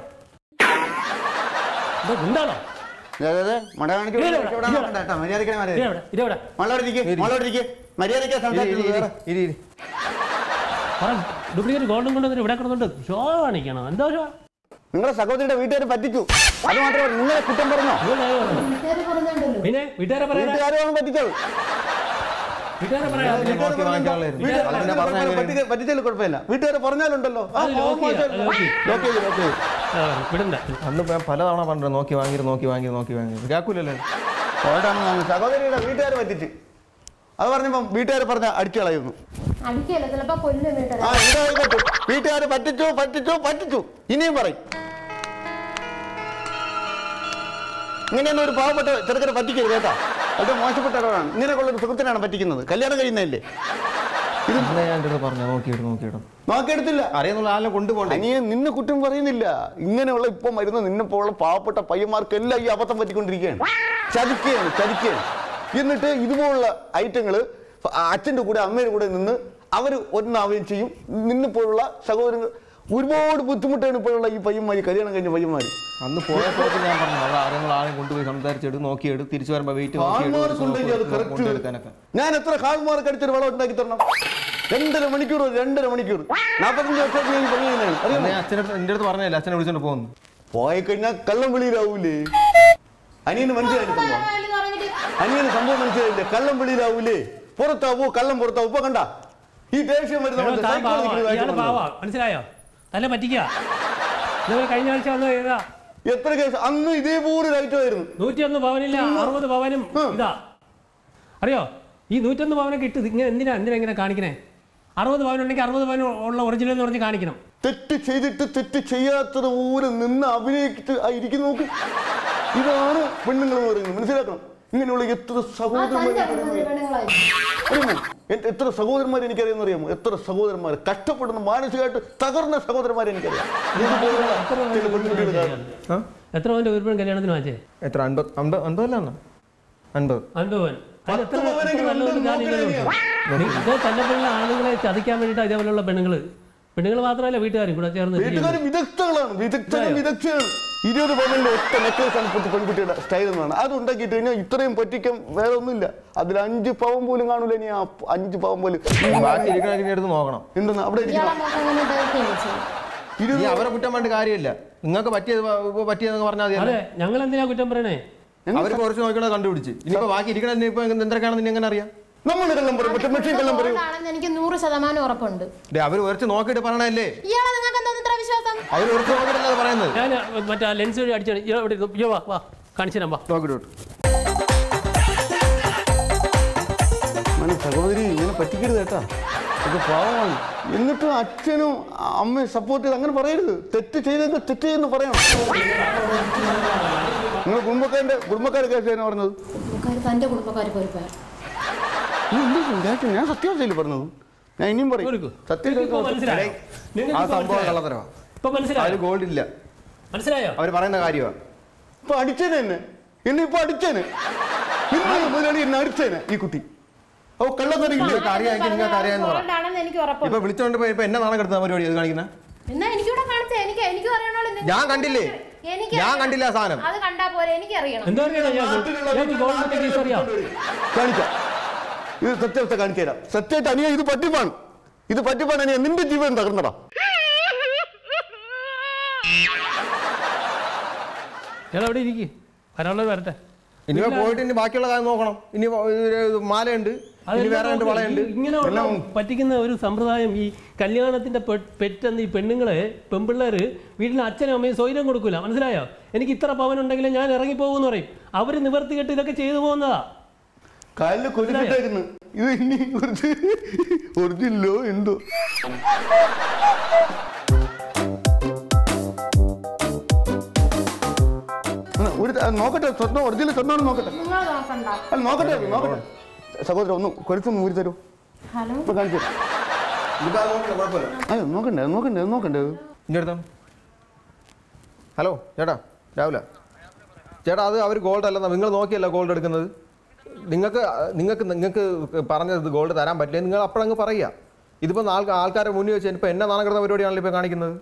Speaker 1: ഇത് ഗുണ്ടാണോ
Speaker 2: അതെ, അതെ, അതെ. മട കാണിച്ച്
Speaker 1: ഇല്ല,
Speaker 2: ഇവിടെ
Speaker 1: ഇവിടെ,
Speaker 2: നോക്കണ്ട കേട്ടോ. മര്യാദയ്ക്ക് മര്യാദ.
Speaker 1: ഇതെവിടെ ഇതെവിടെ
Speaker 2: മോളോട് ഇരിക്ക്, മോളോട് ഇരിക്ക്. മര്യാദയ്ക്ക്
Speaker 5: ഇരി, ഇരി,
Speaker 2: സംസാരിക്കുന്നത്
Speaker 5: ഇരി,
Speaker 2: വേറെ.
Speaker 5: ഇരി, ഇരി.
Speaker 1: ഡ്യൂപ്ലിക്കേറ്റ് ഗോൾഡും കൊണ്ടുവന്നിട്ട് ഇവിടെ കിടന്നിട്ട് ഷോ കാണിക്കണം എന്തോ ഷോ
Speaker 2: നിങ്ങളെ സഹോദരിയുടെ വീട്ടുകാർ പറ്റിച്ചു അത് മാത്രമല്ല നിങ്ങളെ കുറ്റം പറഞ്ഞോ
Speaker 4: വീട്ടുകാര് പറഞ്ഞുണ്ടല്ലോ
Speaker 1: പിന്നെ വീട്ടുകാരെ പറയാ
Speaker 2: വീട്ടുകാരാണ് പറ്റിച്ചത്
Speaker 1: വീട്ടുകാരെ പറയാ
Speaker 5: അതിനെ നോക്കി വാങ്ങിക്കാനുള്ളതായിരുന്നു.
Speaker 2: വീട്ടുകാരെ
Speaker 5: അത് പിന്നെ പറഞ്ഞാൽ എങ്ങനെ?
Speaker 2: പറ്റിച്ച- പറ്റിച്ചാലും കുഴപ്പമില്ല വീട്ടുകാർ പറഞ്ഞാലുണ്ടല്ലോ ആ,
Speaker 1: അത് ലോക്ക് ചെയ്യാം, അത് ലോക്ക് ചെയ്യാം.
Speaker 2: ലോക്ക് ചെയ്ത്, ലോക്ക് ചെയ്ത്.
Speaker 1: വിടണ്ട
Speaker 5: അന്ന് ഞാൻ പലതവണ പറഞ്ഞു നോക്കി വാങ്ങി നോക്കി വാങ്ങി നോക്കി വാങ്ങി കേൾക്കൂലല്ലേ
Speaker 2: പോയിട്ടാണ് ഞാൻ സഹോദരിയുടെ വീട്ടുകാർ പറ്റിച്ച് അത് പറഞ്ഞപ്പം വീട്ടുകാർ പറഞ്ഞ അടിച്ചു കളയുന്നു
Speaker 4: അടിക്കല്ല ചിലപ്പോ കൊല്ലും വീട്ടുകാരെ
Speaker 2: ആ എന്താ വീട്ടുകാർ പറ്റിച്ചു പറ്റിച്ചു പറ്റിച്ചു ഇനിയും പറയും ഇങ്ങനെയൊന്നും ഒരു പാവപ്പെട്ട ചെറുക്കനെ പറ്റിക്കരുത് കേട്ടാ അത് മോശപ്പെട്ട ഇടപാടാണ് ഇങ്ങനെയൊക്കെയുള്ള ഒരു സുഹൃത്തിനാണ് പറ്റിക്കുന്നത് കല്യാണം കഴിയുന്നതല്ലേ
Speaker 5: എന്നാ ഞാൻ എൻ്റെ അടുത്ത് പറഞ്ഞു നോക്കിയിട്ട് നോക്കിയിടും
Speaker 2: നോക്കിയെടുത്തില്ല
Speaker 5: അറിയാന്നുള്ള ആളിനെ കൊണ്ടുപോകണ്ടേ
Speaker 2: അനിയൻ നിന്നെ കുറ്റം പറയുന്നില്ല ഇങ്ങനെയുള്ള ഇപ്പം വരുന്ന നിന്നെ പോലുള്ള പാവപ്പെട്ട പയ്യന്മാർക്കെല്ലാം ഈ അബദ്ധം പറ്റിക്കൊണ്ടിരിക്കുകയാണ് ചതിക്കുകയാണ് ചതിക്കുകയാണ് എന്നിട്ട് ഇതുപോലുള്ള ഐറ്റങ്ങൾ അച്ഛൻ്റെ കൂടെ അമ്മയുടെ കൂടെ നിന്ന് അവർ ഒന്നാവുകയും ചെയ്യും നിന്നെ പോലുള്ള സഹോദരങ്ങൾ ഒരുപാട് ബുദ്ധിമുട്ടാണ് ഇപ്പോഴുള്ള ഈ പയ്യന്മാർ കല്യാണം കഴിഞ്ഞ പയ്യന്മാർ
Speaker 5: അന്ന് പോയപ്പോഴൊക്കെ ഞാൻ പറഞ്ഞു അവിടെ അറിയാന്നുള്ള ആളെ കൊണ്ടുപോയി സംസാരിച്ചെടു നോക്കിയെടു തിരിച്ചു വരുമ്പോൾ വെയിറ്റ്
Speaker 2: ഹാൾമാർക്കുണ്ടെങ്കിൽ അത്
Speaker 5: കൊണ്ടെടുക്കാനൊക്കെ
Speaker 2: കറക്റ്റ് ഞാൻ എത്ര ഹാൾമാർക്ക് അടിച്ചൊരു വളം ഉണ്ടാക്കി തരണം രണ്ടര മണിക്കൂർ രണ്ടര മണിക്കൂർ നാൽപ്പത്തഞ്ച് വർഷമായിട്ട് ഞാൻ ഈ പണി ചെയ്യുന്നതാണ് അറിയാമോ
Speaker 5: അന്ന് ഞാൻ അച്ഛൻ്റെ അടുത്ത് എൻ്റെ അടുത്ത് പറഞ്ഞില്ല അച്ഛനെ വിളിച്ചോണ്ട് പോകുന്നു
Speaker 2: പോയി കഴിഞ്ഞാൽ കള്ളം വിളിയിലാവൂലേ അനിയന് മനസ്സിലായിട്ട് സംഭവം
Speaker 4: എന്ന് പറഞ്ഞിട്ട്
Speaker 2: അനിയന് സംഭവം മനസ്സിലായില്ലേ കള്ളം വിളിയിലാവൂലേ പുറത്താവൂ കള്ളം പുറത്താവൂ ഇപ്പൊ കണ്ട ഈ ദേഷ്യം വരുന്ന
Speaker 1: എടോ,
Speaker 2: മനുഷ്യൻ
Speaker 1: താൻ പാവാ.
Speaker 2: psychological ആയിട്ട്
Speaker 1: ഇയാള്
Speaker 2: വന്നത്.
Speaker 1: പാവാ മനസ്സിലായോ നല്ല പറ്റിക്കുക നിങ്ങൾ കഴിഞ്ഞ ആഴ്ച വന്ന് ഏതാ
Speaker 2: എത്ര കേസ് അന്ന് ഇതേപോലെ ആയിരുന്നു
Speaker 1: നൂറ്റിയൊന്ന് പവനില്ല അറുപത് പവനും ഇതാ അറിയോ ഈ നൂറ്റൊന്ന് പവനൊക്കെ ഇട്ട് ഇങ്ങനെ എന്തിനാ എന്തിനാ ഇങ്ങനെ കാണിക്കണേ അറുപത് പവൻ ഉണ്ടെങ്കിൽ അറുപത് പവൻ ഉള്ള ഒറിജിനൽ എന്ന് പറഞ്ഞ് കാണിക്കണം
Speaker 2: തെറ്റ് ചെയ്തിട്ട് തെറ്റ് ചെയ്യാത്തത് പോലെ നിന്ന് അഭിനയിച്ചിട്ട് ആ ഇരിക്കുന്നു നോക്ക് ഇതാണ് പെണ്ണുങ്ങൾ എന്ന് പറയുന്നത് മനസ്സിലാക്കണം ഇങ്ങനെയുള്ള എത്ര
Speaker 4: ആ
Speaker 2: സഹോദരന്മാർ
Speaker 4: തന്റെ കുടുംബത്തിലെ പെണ്ണുങ്ങളായിരിക്കും
Speaker 2: അറിയുമോ എ- എത്ര സഹോദരന്മാർ എനിക്കറിയാമെന്ന് അറിയാമോ എത്ര സഹോദരന്മാർ കഷ്ടപ്പെടുന്ന മാനസികമായിട്ട് തകർന്ന സഹോദരന്മാരെ എനിക്കറിയാം ഇതുപോലുള്ള ചില പെൺകുട്ടികൾ കാരണം.
Speaker 5: ആ
Speaker 1: എത്ര പവന്റെ ഒരു കല്യാണത്തിന് വാങ്ങിച്ചേ
Speaker 5: എത്ര അൻപത് അമ്പത് അൻപതല്ല അണ്ണ അൻപത്
Speaker 1: അൻപത് പവൻ അതിൽ എത്ര
Speaker 2: പത്ത് പവനെങ്കിലും
Speaker 1: എത്ര നല്ലൊരു
Speaker 2: ഉണ്ട്
Speaker 1: ജാതിയിലുണ്ട്?
Speaker 2: നോക്കണേ
Speaker 1: ഇത് തന്നെപ്പോലുള്ള ആളുകളെ ചതിക്കാൻ വേണ്ടിയിട്ട് ഇതേപോലുള്ള പെണ്ണുങ്ങൾ പെണ്ണുങ്ങൾ മാത്രമല്ല വീട്ടുകാരും കൂടെ ചേർന്ന് ഇത്
Speaker 2: വീട്ടുകാർ
Speaker 1: ചെയ്യുന്നു.
Speaker 2: വിദഗ്ധകളാണ് വിദഗ്ധനും വിദഗ്ധയാണ് ഇരുപത് പവനിലെ ഒറ്റ നെക്ലേസ് ആണ് ഇപ്പോഴത്തെ പെൺകുട്ടിയുടെ സ്റ്റൈൽ എന്നാണ് അത് ഉണ്ടാക്കിയിട്ട് കഴിഞ്ഞാൽ ഇത്രയും പറ്റിക്കാൻ വേറെ ഒന്നുമില്ല അതിൽ അഞ്ച് പവൻ പോലും കാണൂല ഇനി ആ അഞ്ച് പവൻ പോലും
Speaker 5: ബാക്കി ഇരിക്കണ എടുത്ത് നോക്കണം
Speaker 2: എന്തെന്ന് അവിടെ
Speaker 4: ഇയാളെ
Speaker 2: ഇരിക്കണം
Speaker 4: മോശം അങ്ങനെ ഡയറക്റ്റ് ചെയ്യും
Speaker 5: ഈ
Speaker 2: ഇരുപത്
Speaker 5: അവരെ കുറ്റം വേണ്ട കാര്യമില്ല നിങ്ങൾക്ക് പറ്റിയത് പ- പറ്റിയതെന്ന് പറഞ്ഞാൽ മതി
Speaker 1: അതെ ഞങ്ങൾ എന്തിനാ കുറ്റം പറയണേ
Speaker 5: അവർ കുറച്ച് നോക്കണത് കണ്ടുപിടിച്ച് ഇനിയിപ്പോ ബാക്കി ഇരിക്കണ ഇപ്പൊ എന്തൊക്കെയാണെന്ന് എങ്ങനെ അറിയാം
Speaker 2: നമ്മൾ കള്ളം പറയും പക്ഷെ മെഷീൻ കള്ളം പറയും
Speaker 4: ആണെന്ന് എനിക്ക് നൂറ് ശതമാനം ഉറപ്പുണ്ട്
Speaker 5: ഡേ അവർ കുറച്ച് നോക്കിയിട്ട് പറയണല്ലേ
Speaker 4: ഇയാളെ നിങ്ങൾക്ക് എന്താ ഇത്ര വിശ്വാസം
Speaker 5: അവർ കുറച്ച് നോക്കിയിട്ടല്ലേ പറയുന്നത്
Speaker 1: ഞാൻ മറ്റേ ആ ലെൻസ് വഴി അടിച്ചാണ് ഇവിടെ ഇരുന്നു. ഇയ്യോ, വാ വാ കാണിച്ചു തരാം വാ
Speaker 5: നോക്കിയിട്ട്
Speaker 2: മന സഹോദരി ഇങ്ങനെ പറ്റിക്കരുത് കേട്ടാ ഇത് പാവമാണ് എന്നിട്ടും അച്ഛനും അമ്മയും സപ്പോർട്ട് ചെയ്ത് അങ്ങനെ പറയരുത് തെറ്റ് ചെയ്തെങ്കിൽ തെറ്റ് ചെയ്യുന്നു പറയണം നിങ്ങൾ കുടുംബക്കാരൻ്റെ കുടുംബക്കാരെ കേസ് തന്നെ പറഞ്ഞത്
Speaker 4: ആൾക്കാർ തന്റെ കുടുംബക്കാർക്ക് ഒരു പേർ
Speaker 2: നീ എന്ത് വിചാരിച്ചു? ഞാൻ സത്യാവസ്ഥയിൽ പറഞ്ഞത് ഞാൻ ഇനിയും പറയും
Speaker 1: കൊടുക്കൂ.
Speaker 2: സത്യം
Speaker 1: ഇപ്പൊ മനസ്സിലായോ നിങ്ങൾക്ക്
Speaker 5: ആ
Speaker 1: ഇപ്പൊ
Speaker 5: സംഭവം
Speaker 1: മനസ്സിലായോ?
Speaker 5: കള്ളത്തരവാ
Speaker 1: ഇപ്പൊ
Speaker 5: അതിൽ
Speaker 1: മനസ്സിലായോ
Speaker 5: ഗോൾഡ് ഇല്ല
Speaker 1: മനസ്സിലായോ
Speaker 5: അവർ പറയുന്ന കാര്യമാണ്
Speaker 2: ഇപ്പൊ അടിച്ചേനെ എന്നെ എന്നെ ഇപ്പൊ അടിച്ചേനെ ഇന്ന് മുതലാളി എന്നെ അടിച്ചേനെ ഈ കുട്ടി ഓ കള്ളത്തറിയില്ല
Speaker 5: നിങ്ങൾക്ക് അറിയാമെങ്കിൽ നിങ്ങൾക്ക് അറിയാമെന്ന് പറ
Speaker 4: ആണെന്ന് എനിക്ക് ഉറപ്പുണ്ട്
Speaker 5: ഇപ്പൊ വിളിച്ചോണ്ട് പോയി ഇപ്പൊ എന്നെ നാളെ കിടത്തുന്ന പരിപാടി അത് കാണിക്കുന്ന
Speaker 4: എന്നാ എനിക്കിവിടെ കാണിച്ചേ എനിക്ക് എനിക്ക് അറിയണല്ലോ നിങ്ങൾക്ക്
Speaker 5: ഞാൻ കണ്ടില്ലേ?
Speaker 4: എനിക്ക്
Speaker 5: ഞാൻ
Speaker 4: അറിയണം.
Speaker 5: കണ്ടില്ല ആ സാധനം.
Speaker 4: അത് കണ്ടാ പോരെ എനിക്ക് അറിയണം
Speaker 1: എന്താ അറിയണം ഞാൻ ഞാൻ ഗവൺമെന്റ് കേസ് അറിയാം
Speaker 2: കാണിക്കാം ഇത് സത്യാവസ്ഥ കാണിച്ചു തരാം സത്യമായിട്ട് അനിയ ഇത് പറ്റിപ്പാണ് ഇത് പറ്റിപ്പാണ് അനിയ നിന്റെ ജീവൻ തകർന്നടാ
Speaker 1: ഞാൻ അവിടെ ഇരിക്കും വരാനുള്ളത് വരട്ടെ
Speaker 5: ഇനി പോയിട്ട് ഇനി ബാക്കിയുള്ള കാര്യം നോക്കണം ഇനി ഒരു മാലയുണ്ട് ഇനി വേറെ രണ്ട് വളയുണ്ട്
Speaker 1: ഇങ്ങനെ പറ്റിക്കുന്ന ഒരു സമ്പ്രദായം ഈ കല്യാണത്തിന്റെ പെ- പെറ്റെന്ന് ഈ പെണ്ണുങ്ങളെ പെൺപിള്ളേര് വീട്ടിലെ അച്ഛനും അമ്മയും സ്വൈരം കൊടുക്കൂല മനസ്സിലായോ എനിക്ക് ഇത്ര പവൻ ഉണ്ടെങ്കിൽ ഞാൻ ഇറങ്ങി പോകുമെന്ന് പറയും അവര് നിവർത്തി കെട്ട് ഇതൊക്കെ ചെയ്തു പോകുന്നതാ
Speaker 2: കാലില് കൊല്ലിട്ടായിരുന്നു ഇത് ഇനി കുറച്ച് ഒറിജിനലോ എന്തോ ആ, ഒരു ത- നോക്കട്ടെ സ്വർണ്ണം ഒറിജിനൽ സ്വർണ്ണമാണ് നോക്കട്ടെ
Speaker 4: നിങ്ങൾ നോക്കണ്ട
Speaker 2: അല്ല നോക്കട്ടെ നോക്കട്ടെ സഹോദരൻ ഒന്ന് കൊരുത്തൊന്ന് ഊരി തരൂ
Speaker 4: ഹലോ
Speaker 2: ഇപ്പൊ കാണിച്ചു തരാം.
Speaker 5: ഇതിപ്പോ അത് നോക്കില്ല, കുഴപ്പമില്ല
Speaker 2: അയ്യോ നോക്കണ്ടേ അത് നോക്കണ്ടേ അത് നോക്കണ്ടേ അത്?
Speaker 5: ഇനി എടുത്താ ഹലോ ചേട്ടാ രാവിലെ ചേട്ടാ അത് അവർ ഗോൾഡ് അല്ലെന്നാ നിങ്ങൾ നോക്കിയല്ല ഗോൾഡ് എടുക്കുന്നത് നിങ്ങൾക്ക് നിങ്ങൾക്ക് നിങ്ങൾക്ക് പറഞ്ഞത് ഗോൾഡ് തരാൻ പറ്റില്ല നിങ്ങൾ അപ്പോഴങ്ങ് പറയുക ഇതിപ്പോൾ ആൾക്കാർ ആൾക്കാരെ മുന്നിൽ വെച്ച് ഇപ്പോൾ എന്നെ നാണം കിടന്ന പരിപാടിയാണല്ലോ ഇപ്പോൾ കാണിക്കുന്നത്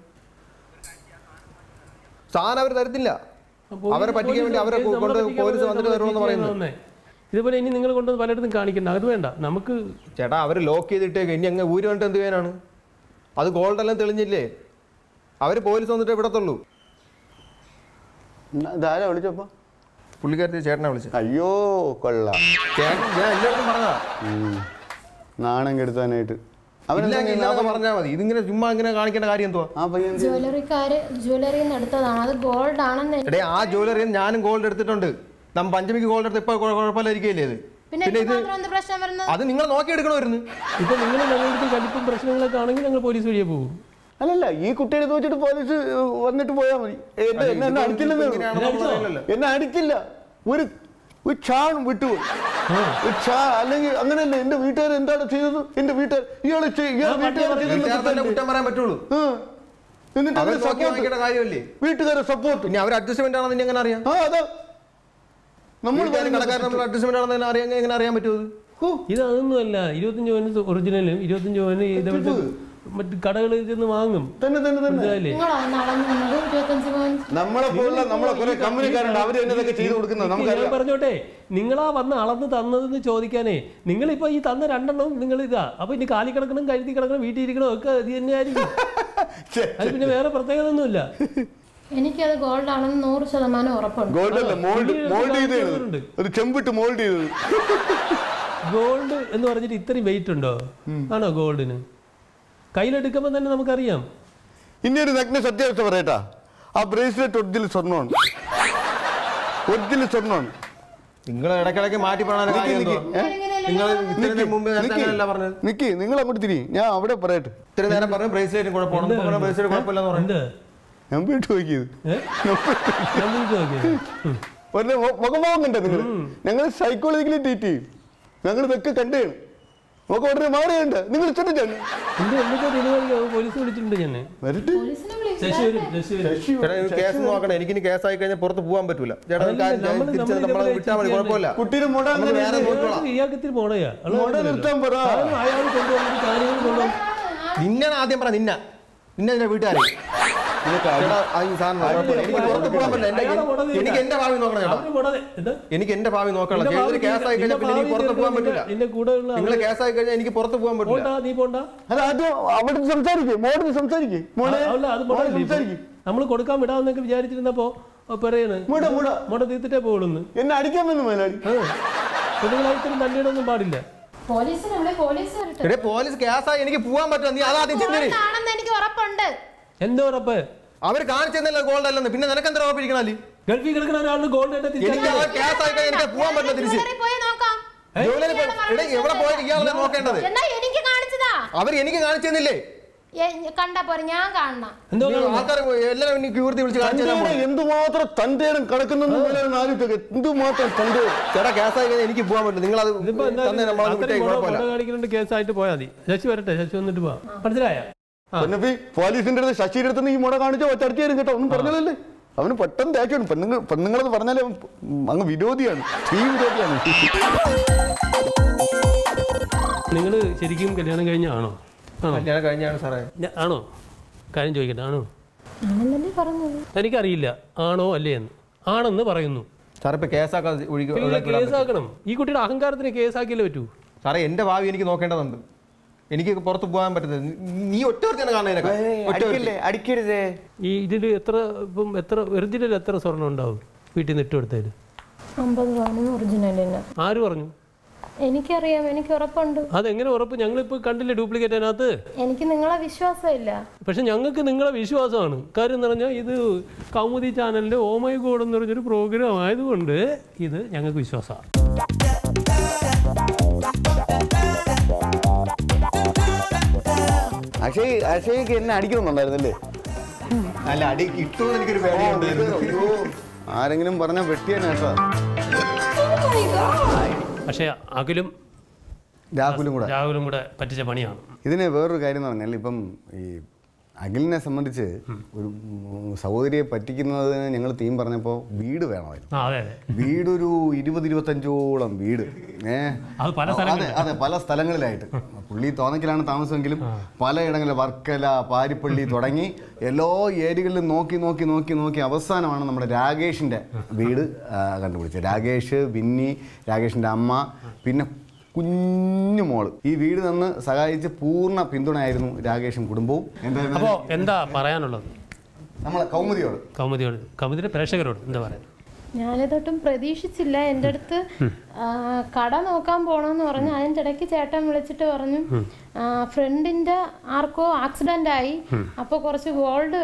Speaker 5: സാധനം അവർ തരത്തില്ല അവരെ പറ്റിക്കാൻ വേണ്ടി അവരെ
Speaker 1: നമ്മളെ
Speaker 5: കൊണ്ട്
Speaker 1: പറ്റിക്കാൻ
Speaker 5: പോലീസ്
Speaker 1: വേണ്ടി
Speaker 5: വന്നിട്ട്
Speaker 1: നമ്മളെ
Speaker 5: തരുമെന്ന് പറയുന്നത്
Speaker 1: വന്നേ. ഇതുപോലെ ഇനി നിങ്ങൾ കൊണ്ടുവന്ന് പലയിടത്തും കാണിക്കണ്ട അത് വേണ്ട നമുക്ക്
Speaker 5: ചേട്ടാ അവർ ലോക്ക് ചെയ്തിട്ടേക്ക് ഇനി അങ്ങ് ഊരി വന്നിട്ട് എന്ത് ചെയ്യാനാണ് അത് ഗോൾഡ് എല്ലാം തെളിഞ്ഞില്ലേ അവർ പോലീസ് വന്നിട്ട് ഇവിടത്തുള്ളൂ
Speaker 2: ഇന്ന- ഇതാരാ വിളിച്ചപ്പോ
Speaker 5: പുള്ളിക്കാരത്തി ചേട്ടനെ വിളിച്ചു
Speaker 2: അയ്യോ കൊള്ളാം
Speaker 5: ചേട്ടൻ ഞാൻ എല്ലായിടത്തും പറഞ്ഞതാ
Speaker 2: ഉം. നാണം കെടുത്താനായിട്ട് അവനെന്താ
Speaker 5: ഇല്ലെങ്കിൽ ഇല്ലാതെ പറഞ്ഞാൽ മതി ഇതിങ്ങനെ ചുമ്മാ ഇങ്ങനെ കാണിക്കേണ്ട കാര്യം എന്തുവാ
Speaker 2: ആ പയ്യൻ എന്ത്?
Speaker 4: ജ്വല്ലറിക്കാര് ജ്വല്ലറിയിൽ നിന്ന് എടുത്തതാണ് അത് ഗോൾഡ് ആണെന്ന് എനിക്ക്
Speaker 5: എടേ ആ ജ്വല്ലറിയിൽ ഞാനും ഗോൾഡ് എടുത്തിട്ടുണ്ട് നമ്മ പഞ്ചമിക്ക് ഗോൾഡ് എടുത്ത് ഇപ്പൊ കുഴപ്പമില്ലായിരിക്കില്ലേ ഇത്
Speaker 4: പിന്നെ
Speaker 5: പിന്നെ ഇത്
Speaker 4: മാത്രം എന്ത് പ്രശ്നം വരുന്നത്
Speaker 5: അത് നിങ്ങൾ നോക്കി എടുക്കണമായിരുന്നു
Speaker 1: ഇപ്പൊ നിങ്ങൾ ഞങ്ങളുടെ കലിപ്പും പ്രശ്നങ്ങളൊക്കെ ആണെങ്കിൽ ഞങ്ങൾ പോലീസ് വഴിയെ പോകും
Speaker 2: അല്ലല്ല ഈ കുട്ടിയെ വെച്ചിട്ട് പോലീസ് വന്നിട്ട് പോയാൽ മതി എന്നെ എന്നെ- എന്നെ അടിച്ചില്ലെന്നേ ഉള്ളൂ.
Speaker 5: ഇങ്ങനെയാണെന്ന് നമ്മൾ പറയില്ലല്ലോ.
Speaker 2: എന്നെ അടിച്ചില്ല ഒരു ഒരു ഛാൺ വിട്ടുപോയി ഒരു ഛാ അല്ലെങ്കിൽ അങ്ങനെയല്ല എന്റെ വീട്ടുകാർ എന്താണ് ചെയ്തത് എന്റെ വീട്ടുകാർ ഇയാൾ ഇയാൾ വീട്ടുകാർ
Speaker 5: വീട്ടുകാർ തന്നെ കുറ്റം പറയാൻ പറ്റുള്ളൂ
Speaker 2: എന്നിട്ട്
Speaker 5: അവർ
Speaker 2: അവര്
Speaker 5: നോക്കി
Speaker 2: support.
Speaker 5: വാങ്ങിക്കേണ്ട കാര്യമല്ലേ
Speaker 2: വീട്ടുകാരെ സപ്പോർട്ട്
Speaker 5: പിന്നെ അവർ അഡ്ജസ്റ്റ്മെന്റ് ആണെന്ന് എങ്ങനെ അറിയാം
Speaker 2: ആ അതാ നമ്മൾ
Speaker 5: വീട്ടുകാരും കടക്കാരും നമ്മൾ അഡ്ജസ്റ്റ്മെന്റ് ആണെന്ന് അറിയാൻ എങ്ങനെ അറിയാൻ പറ്റുമോ ഇത്?
Speaker 1: ഇത് അതൊന്നുമല്ല ഇരുപത്തഞ്ച് പവന് ഒറിജിനലും ഇരുപത്തഞ്ച് പവന് ഇതേപോലത്തെ മറ്റ് കടകളിൽ ചെന്ന് വാങ്ങും
Speaker 2: തന്നെ തന്നെ തന്നെ
Speaker 1: മനസ്സിലായില്ലേ
Speaker 4: നിങ്ങളാണ് നടന്നു വന്നത് ഇരുപത്തഞ്ച് പവൻ
Speaker 2: നമ്മളെ പോലുള്ള നമ്മളെ കുറെ കമ്പനിക്കാരുണ്ട് അവര് തന്നെ ഇതൊക്കെ ചെയ്തു കൊടുക്കുന്നത്
Speaker 1: ഞാൻ
Speaker 2: നമുക്കറിയാം
Speaker 1: പറഞ്ഞോട്ടെ നിങ്ങളാ വന്ന് അളന്ന് തന്നതെന്ന് ചോദിക്കാനേ നിങ്ങളിപ്പോ ഈ തന്ന രണ്ടെണ്ണം നിങ്ങൾ ഇതാ അപ്പൊ ഇനി കാലി കിടക്കണം കഴുതി കിടക്കണം വീട്ടിൽ ഇരിക്കണം ഒക്കെ ഇത് തന്നെയായിരിക്കും
Speaker 2: ഛെ,
Speaker 1: അത് പിന്നെ വേറെ പ്രത്യേകത ഒന്നുമില്ല
Speaker 4: എനിക്കത് ഗോൾഡ് ആണെന്ന് നൂറ് ശതമാനം ഉറപ്പുണ്ട്
Speaker 2: ഗോൾഡ് അല്ല മോൾഡ്
Speaker 1: പുതിയ
Speaker 2: മോൾഡ് ചെയ്തത്
Speaker 1: കാണിക്കുന്നവരുണ്ട്.
Speaker 2: ഒരു ചെമ്പിട്ട് മോൾഡ് ചെയ്തത്
Speaker 1: ഗോൾഡ് എന്ന് പറഞ്ഞിട്ട് ഇത്രയും വെയിറ്റ് ഉണ്ടോ ആണോ ഗോൾഡിന് കയ്യിലെടുക്കുമ്പോൾ തന്നെ നമുക്കറിയാം
Speaker 2: ഇനി ഒരു നഗ്ന സത്യാവസ്ഥ പറയട്ടാ ആ ബ്രേസ്ലെറ്റ് ഒറിജിനൽ സ്വർണ്ണമാണ് ഒറിജിനൽ സ്വർണ്ണമാണ്
Speaker 5: നിങ്ങൾ ഇടയ്ക്കിടയ്ക്ക് മാറ്റി പറയാൻ
Speaker 2: നിക്ക്,
Speaker 5: കാര്യം
Speaker 2: നിക്ക്.
Speaker 5: എന്തുവാ?
Speaker 2: ഏ?
Speaker 5: നിങ്ങൾ ഇത്രയും മുമ്പ് നേരത്തെ
Speaker 2: നിക്ക്.
Speaker 5: അങ്ങനെയല്ല പറഞ്ഞത്
Speaker 2: നിക്ക് നിങ്ങൾ അങ്ങോട്ട് തിരി ഞാൻ അവിടെ പറയട്ടെ
Speaker 5: ഇത്രയും നേരം പറഞ്ഞു ബ്രേസ്ലെറ്റും കുഴപ്പമാണ് ബ്രേസ്ലെറ്റ് കുഴപ്പമില്ലെന്ന് പറഞ്ഞു
Speaker 1: എന്ത്
Speaker 2: ഞാൻ വീട്ടിൽ നോക്കിയത്
Speaker 1: ഏ? ഞാൻ വീട്ടിൽ നോക്കിയത് ഉം.
Speaker 2: ഒരു മുഖഭാവം കണ്ടേ നിങ്ങൾ ഞങ്ങൾ സൈക്കോളജിക്കലി ട്രീറ്റ് ചെയ്യും ഞങ്ങൾ ഇതൊക്കെ കണ്ടേ മുഖം ഉടനെ മാറിയുണ്ട് നിങ്ങൾ ഇഷ്ടപ്പെട്ടാണ്
Speaker 1: എന്റെ എന്തൊക്കെ ഡെലിവറി പോലീസ് വിളിച്ചിട്ടുണ്ട് ഞാൻ
Speaker 2: വരട്ടെ
Speaker 4: പോലീസിനെ വിളിച്ചു
Speaker 1: ശശി വരും ശശി വരും
Speaker 5: ചേട്ടാ ഇത് കേസ് നോക്കണം എനിക്കിനി കേസായി കഴിഞ്ഞാൽ പുറത്ത് പോകാൻ പറ്റൂല ചേട്ടാ ഒരു കാര്യം ചെയ്യ്,
Speaker 1: നമ്മള്
Speaker 5: തിരിച്ച്
Speaker 1: നമ്മള്
Speaker 5: നമ്മളെ വിട്ടാൽ മതി
Speaker 1: ഇതേപോലെ
Speaker 5: കുഴപ്പമില്ല
Speaker 2: കുട്ടീനെ മുട
Speaker 5: നമ്മള് വേറെ നോക്കിക്കോളാം
Speaker 1: ഇയാൾക്ക് ഇത്തിരി പോണയാ
Speaker 2: മുട നിർത്താൻ പറ
Speaker 1: അയാൾ കൊണ്ടുവന്നിട്ട് കാര്യങ്ങൾ കൊണ്ടുവന്നു
Speaker 5: നിന്നെ ആദ്യം പറ നിന്ന നിന്നെ നിന്റെ വീട്ടുകാരെ ചേട്ടാ ആ ഈ സാധനം കുഴപ്പമില്ല. എനിക്ക് പുറത്ത് പോകാൻ പറ്റില്ല എന്റെ-
Speaker 1: അയാളെ മുട തീർക്കാം.
Speaker 5: എനിക്ക് എന്റെ ഭാവി നോക്കണം ചേട്ടാ
Speaker 1: അവര് മുട ഇത്
Speaker 5: എനിക്ക് എന്റെ ഭാവി നോക്കണം
Speaker 1: നിന്റെ
Speaker 5: ചെയ്തൊരു
Speaker 1: ഭാവി
Speaker 5: കേസായി കഴിഞ്ഞാൽ
Speaker 1: നിന്റെ
Speaker 5: പിന്നെ എനിക്ക്
Speaker 1: ഭാവി
Speaker 5: പുറത്ത് പോകാൻ
Speaker 1: തീർക്കാൻ
Speaker 5: പറ്റില്ല
Speaker 1: നിന്റെ കൂടെ ഉള്ള
Speaker 5: നിങ്ങൾ കേസായി കഴിഞ്ഞാൽ എനിക്ക് പുറത്ത് പോകാൻ പറ്റില്ല
Speaker 1: പോണ്ട നീ പോണ്ട
Speaker 2: അത് ആദ്യം അവിടെ സംസാരിക്കേ മോഡൽ സംസാരിക്കേ മോളെ
Speaker 1: അല്ല അത്
Speaker 2: മോളെ
Speaker 1: മുട
Speaker 2: സംസാരിക്കേ
Speaker 1: നമ്മൾ കൊടുക്കാൻ വിടാമെന്നൊക്കെ വിചാരിച്ചിരുന്നപ്പോ പറയാണ്
Speaker 2: മുട മുട
Speaker 1: മുട തീർത്തിട്ടേ പോകുള്ളൂ
Speaker 2: എന്നെ അടിക്കാൻ വന്നു മേലാടി
Speaker 1: പെണ്ണുങ്ങളായി ഇത്രയും തല്ലിയിടൊന്നും പാടില്ല
Speaker 4: പോലീസിനെ വിളി പോലീസ് വരട്ടെ
Speaker 5: എടേ പോലീസ് കേസായി എനിക്ക് പോകാൻ പറ്റുമോ നീ അതാദ്യം ചിന്തരി
Speaker 4: ഗോൾഡ് ആണെന്ന് എനിക്ക് ഉറപ്പുണ്ട്
Speaker 1: എന്തോ ഉറപ്പ്
Speaker 5: അവർ കാണിച്ചെന്നല്ല ഗോൾഡ് അല്ലെന്ന് പിന്നെ നിനക്ക് എന്താ ഉറപ്പിരിക്കണം അല്ലേ
Speaker 1: ഗൾഫിൽ കിടക്കുന്ന ഒരാളിന് ഗോൾഡ് ആയിട്ട്
Speaker 5: എനിക്ക്
Speaker 1: തിരിച്ചറിയാം
Speaker 5: ആ കേസായി കഴിഞ്ഞാൽ എനിക്ക് പോകാൻ പറ്റില്ല തിരിച്ച്
Speaker 4: ജ്വല്ലറി പോയി നോക്കാം
Speaker 5: ജോലിയിൽ പോയി- എടേ, എവിടെ പോയിട്ട് ഇയാളെ നോക്കേണ്ടത്
Speaker 4: എന്നാ എനിക്ക് കാണിച്ചതാ
Speaker 5: അവർ എനിക്ക് കാണിച്ചെന്നില്ലേ
Speaker 4: എ- കണ്ടാ പോരെ ഞാൻ കാണണം
Speaker 1: എന്തോ
Speaker 5: ആൾക്കാർ എല്ലാവരും എനിക്ക് കീർത്തി വിളിച്ച് കാണിച്ചു തരാൻ
Speaker 2: തന്റെ
Speaker 5: പോകും
Speaker 2: എന്തുമാത്രം തന്റെ ഇടം കിടക്കുന്നെന്ന് മേലാണ് ആലോചിച്ചൊക്കെ എന്തുമാത്രം തന്റെ
Speaker 5: ചേട്ടാ കേസായി കഴിഞ്ഞാൽ എനിക്ക് പോകാൻ പറ്റില്ല നിങ്ങൾ അത്
Speaker 1: ഇതിപ്പോ
Speaker 5: തന്നെ നമ്മളത് വിട്ടേ
Speaker 1: എന്തായാലും
Speaker 5: കുഴപ്പമില്ല
Speaker 1: കാണിക്കുന്നുണ്ട് കേസായിട്ട് പോയാൽ മതി ശശി വരട്ടെ ശശി വന്നിട്ട് പോവാം മനസ്സിലായ
Speaker 2: പൊന്നപ്പി പോലീസിന്റെ അടുത്ത് ശശിയുടെ അടുത്ത് ഈ മുട കാണിച്ചോ ഒറ്റടുത്ത് തരും കേട്ടോ ഒന്നും പറഞ്ഞല്ലേ അവന് പെട്ടെന്ന് ദേഷ്യം പെണ്ണുങ്ങൾ പെണ്ണുങ്ങളെന്ന് പറഞ്ഞാലേ അവൻ അങ്ങ് വിരോധിയാണ് ഈ വിരോധിയാണ്
Speaker 1: നിങ്ങൾ ശരിക്കും കല്യാണം കഴിഞ്ഞാണോ ആണോ
Speaker 5: കല്യാണം കഴിഞ്ഞാണ് സാറേ
Speaker 1: ഞ- ആണോ കാര്യം ചോദിക്കട്ടെ ആണോ
Speaker 4: ആണെന്നല്ലേ പറഞ്ഞത്
Speaker 1: എനിക്കറിയില്ല ആണോ അല്ലേ എന്ന് ആണെന്ന് പറയുന്നു
Speaker 5: സാറേ ഇപ്പൊ കേസാക്കാതെ ഒഴുകി
Speaker 1: പിന്നെ
Speaker 5: ഒഴിവാക്കി വിടാൻ പറ്റുമോ?
Speaker 1: കേസാക്കണം ഈ കുട്ടിയുടെ അഹങ്കാരത്തിന് കേസാക്കിയല്ലേ പറ്റൂ
Speaker 5: സാറേ എന്റെ ഭാവി എനിക്ക് നോക്കേണ്ടതുണ്ട് എനിക്ക് പുറത്ത് പോകാൻ പറ്റുന്നത് നീ- നീ ഒറ്റ തന്നെ കാണുന്നതിനൊക്കെ ഒറ്റ ഒരുത്തി.
Speaker 2: അടിക്കരുതേ
Speaker 1: ഈ ഇതിൽ എത്ര ഇപ്പം എത്ര ഒറിജിനൽ എത്ര സ്വർണ്ണം ഉണ്ടാവും വീട്ടിൽ നിന്ന് ഇട്ടുകൊടുത്തതിൽ
Speaker 4: അമ്പത് പവനും ഒറിജിനലിന്
Speaker 1: ആര് പറഞ്ഞു
Speaker 4: എനിക്കറിയാം എനിക്ക് ഉറപ്പുണ്ട്
Speaker 1: അതെങ്ങനെ ഉറപ്പ് ഞങ്ങളിപ്പോൾ കണ്ടില്ലേ ഡ്യൂപ്ലിക്കേറ്റ് അതിനകത്ത്
Speaker 4: എനിക്ക് നിങ്ങളെ വിശ്വാസമില്ല
Speaker 1: പക്ഷെ ഞങ്ങൾക്ക് നിങ്ങളെ വിശ്വാസമാണ് കാര്യം എന്ന് പറഞ്ഞാൽ ഇത് കൗമുദി ചാനലിൻ്റെ ഓമൈ ഗോഡ് എന്ന് പറഞ്ഞൊരു പ്രോഗ്രാം ആയതുകൊണ്ട് ഇത് ഞങ്ങൾക്ക് വിശ്വാസമാണ്
Speaker 2: അക്ഷയ് അക്ഷയ്ക്ക് എന്നെ അടിക്കണമെന്നുണ്ടായിരുന്നല്ലേ
Speaker 5: അല്ല അടി കിട്ടുമെന്ന് എനിക്കൊരു പേടിയുണ്ട്
Speaker 2: അയ്യോ, ആരെങ്കിലും പറഞ്ഞ വെട്ടിയാണ് കേട്ടോ
Speaker 1: പക്ഷേ അഖിലും
Speaker 2: രാഹുലും കൂടെ
Speaker 1: രാഹുലും കൂടെ പറ്റിച്ച പണിയാണ്
Speaker 2: ഇതിന് വേറൊരു കാര്യം എന്ന് പറഞ്ഞാൽ ഇപ്പം ഈ അഖിലിനെ സംബന്ധിച്ച് ഒരു ഉം, സഹോദരിയെ പറ്റിക്കുന്നതിന് ഞങ്ങൾ തീം പറഞ്ഞപ്പോൾ വീട് വേണമായിരുന്നു
Speaker 1: ആ അതെ അതെ
Speaker 2: വീടൊരു ഇരുപത് ഇരുപത്തഞ്ചോളം വീട് ഏ
Speaker 1: അത് പല
Speaker 2: അതെ
Speaker 1: സ്ഥലങ്ങളിലും.
Speaker 2: അതെ പല സ്ഥലങ്ങളിലായിട്ട് പുള്ളി തോന്നക്കിലാണ് താമസമെങ്കിലും പലയിടങ്ങളിൽ വർക്കല പാരിപ്പള്ളി തുടങ്ങി എല്ലാ ഏരിയകളിലും നോക്കി നോക്കി നോക്കി നോക്കി അവസാനമാണ് നമ്മുടെ രാകേഷിൻ്റെ വീട് ആ, കണ്ടുപിടിച്ചത് രാകേഷ് ബിന്നി രാകേഷിൻ്റെ അമ്മ പിന്നെ കുഞ്ഞു മോള് ഈ വീട് നിന്ന് സഹായിച്ച് പൂർണ്ണ പിന്തുണയായിരുന്നു രാകേഷും കുടുംബവും എന്തായിരുന്നു
Speaker 1: അപ്പോൾ എന്താ പറയാനുള്ളത്
Speaker 2: നമ്മളെ കൗമുദിയോട്
Speaker 1: കൗമുദിയോട് കൗമുദിയുടെ പ്രേക്ഷകരോട് എന്താ പറയാൻ
Speaker 4: ഞാനിതൊട്ടും പ്രതീക്ഷിച്ചില്ല എൻ്റെ അടുത്ത് ആ, കട നോക്കാൻ പോണമെന്ന് പറഞ്ഞു അതിൻ്റെ ഇടയ്ക്ക് ചേട്ടൻ വിളിച്ചിട്ട് പറഞ്ഞു ഫ്രണ്ടിൻ്റെ ആർക്കോ ആക്സിഡൻ്റ് ആയി അപ്പോൾ കുറച്ച് ഗോൾഡ്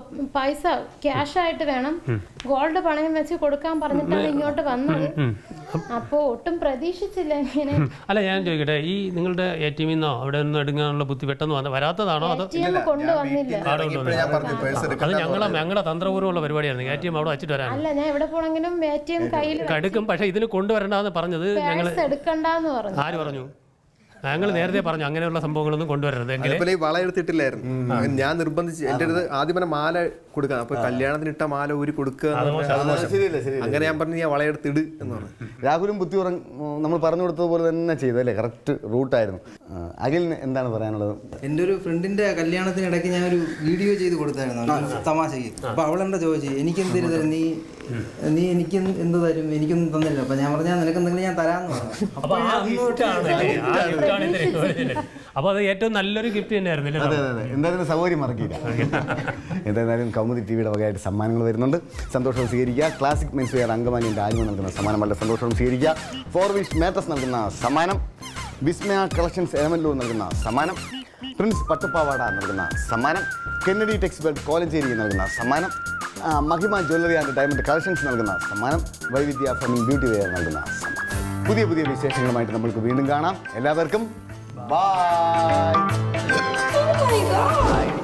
Speaker 4: പൈസ ക്യാഷ് ആയിട്ട് വേണം ഗോൾഡ് പണയം വെച്ച് കൊടുക്കാൻ പറഞ്ഞിട്ടാണ് ഇങ്ങോട്ട് വന്നത് അപ്പോൾ ഒട്ടും പ്രതീക്ഷിച്ചില്ല ഇങ്ങനെ
Speaker 1: അല്ല ഞാൻ ചോദിക്കട്ടെ ഈ നിങ്ങളുടെ എ ടി എമ്മിൽ നിന്നോ അവിടെ നിന്ന് എടുക്കാനുള്ള ബുദ്ധി പെട്ടെന്ന് വന്ന വരാത്തതാണോ അതോ
Speaker 4: എ ടി എം കൊണ്ടുവന്നില്ല
Speaker 1: കാർഡ് കൊണ്ടുവന്നത് അത് ഞങ്ങളെ ഞങ്ങളുടെ തന്ത്രപൂർവ്വമുള്ള പരിപാടിയായിരുന്നു എ ടി എം അവിടെ വച്ചിട്ട് വരാൻ
Speaker 4: അല്ല ഞാൻ എവിടെ പോണെങ്കിലും എ ടി എം കയ്യിൽ
Speaker 1: എടുക്കും പക്ഷേ ഇതിന് കൊണ്ടുവരണ്ടെന്ന് പറഞ്ഞത് ഞങ്ങൾ
Speaker 4: പേഴ്സ് എടുക്കണ്ടെന്ന് പറഞ്ഞു
Speaker 1: ആര് പറഞ്ഞു ഞങ്ങൾ നേരത്തെ പറഞ്ഞു അങ്ങനെയുള്ള സംഭവങ്ങളൊന്നും കൊണ്ടുവരരുത് എങ്കിൽ
Speaker 5: അതുപോലെ ഈ വള എടുത്തിട്ടില്ലായിരുന്നു ഞാൻ നിർബന്ധിച്ച് എന്റെ അടുത്ത് ആദ്യം പറഞ്ഞ മാല കൊടുക്കണം അപ്പൊ കല്യാണത്തിന് ഇട്ട മാല ഊരി കൊടുക്കുക എന്ന് പറഞ്ഞാൽ അത് മോശം.
Speaker 2: ശരിയല്ല ശരിയല്ല
Speaker 5: അങ്ങനെ ഞാൻ പറഞ്ഞു ഞാൻ വളയെടുത്തിട് എന്ന് പറഞ്ഞു
Speaker 2: രാഹുലും ബുദ്ധി ഉറ നമ്മൾ പറഞ്ഞു കൊടുത്തതുപോലെ തന്നെ ചെയ്തു അല്ലേ കറക്റ്റ് റൂട്ടായിരുന്നു അഖിലിന് എന്താണ് പറയാനുള്ളത്
Speaker 3: എൻ്റെ ഒരു ഫ്രണ്ടിന്റെ കല്യാണത്തിനിടയ്ക്ക് ഞാൻ ഒരു വീഡിയോ ചെയ്ത് കൊടുത്തായിരുന്നു അവൾക്ക് തമാശക്ക് അപ്പൊ അവളെന്താ ചോദിച്ചു എനിക്ക് എന്തിനു തരും നീ നീ എനിക്ക് എന്ത് തരും എനിക്കൊന്നും തന്നില്ല അപ്പൊ ഞാൻ പറഞ്ഞാൽ നിനക്ക് എന്തെങ്കിലും ഞാൻ തരാന്ന് പറഞ്ഞു
Speaker 1: അപ്പൊ ആ gift ആണല്ലേ? ആ gift ആണ് ഇതിന് ചോദിച്ചത്. അപ്പൊ അത് ഏറ്റവും നല്ലൊരു ഗിഫ്റ്റ് തന്നെയായിരുന്നു
Speaker 2: അതെ അതെ അതെ എന്തായാലും സൗകര്യം മറക്കില്ല എന്തായാലും കൗമുദി ടി വിയുടെ വകയായിട്ട് സമ്മാനങ്ങൾ വരുന്നുണ്ട് സന്തോഷം സ്വീകരിക്കുക ക്ലാസിക് മെൻസ് വെയർ അങ്കമാലിൻ്റെ ആൽബം നൽകുന്ന സമ്മാനം വളരെ സന്തോഷം സ്വീകരിക്കുക ഫോർ വിഷ് മാറ്റസ് നൽകുന്ന സമ്മാനം വിസ്മയ കളക്ഷൻസ് ഏമല്ലൂർ നൽകുന്ന സമ്മാനം പ്രിൻസ് പട്ടുപ്പാവാട നൽകുന്ന സമ്മാനം കെന്നഡി ടെക്സ്റ്റൈൽ കോലഞ്ചേരി നൽകുന്ന സമ്മാനം ആ, മഹിമ ജ്വല്ലറി ആൻഡ് ഡയമണ്ട് കളക്ഷൻസ് നൽകുന്ന സമ്മാനം വൈവിധ്യ ഫെമിൻ ബ്യൂട്ടി വെയർ നൽകുന്ന സമ്മാനം പുതിയ പുതിയ വിശേഷങ്ങളുമായിട്ട് നമ്മൾക്ക് വീണ്ടും കാണാം എല്ലാവർക്കും ബൈ